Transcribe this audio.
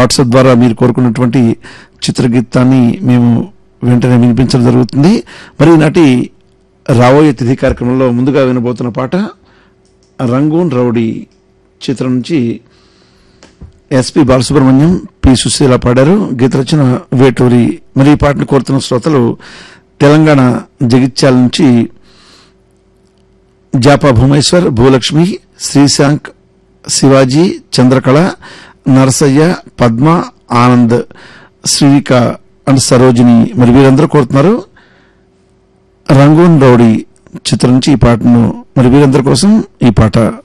WhatsApp ద్వారా మీరు కోరుకున్నటువంటి చిత్రగీతాన్ని మేము వెంటనే వినిపించడం జరుగుతుంది మరి ఈనాటి రాబోయే తిథి కార్యక్రమంలో ముందుగా వినబోతున్న పాట రంగూన్ రౌడీ చిత్రం నుంచి ఎస్పి బాలసుబ్రహ్మణ్యం పి సుశీల పాడారు గీత రచన వేటూరి మరి ఈ పాటను కోరుతున్న శ్రోతలు తెలంగాణ జగిత్యాల నుంచి జాపా భూమేశ్వర్ భూలక్ష్మి శ్రీశాంక్ శివాజీ చంద్రకళ నరసయ్య పద్మ ఆనంద్ శ్రీవిక అండ్ సరోజిని మరి వీరందరూ కోరుతున్నారు రంగూన్ రౌడీ చిత్రం నుంచి ఈ పాటను మరి వీరందరి కోసం ఈ పాట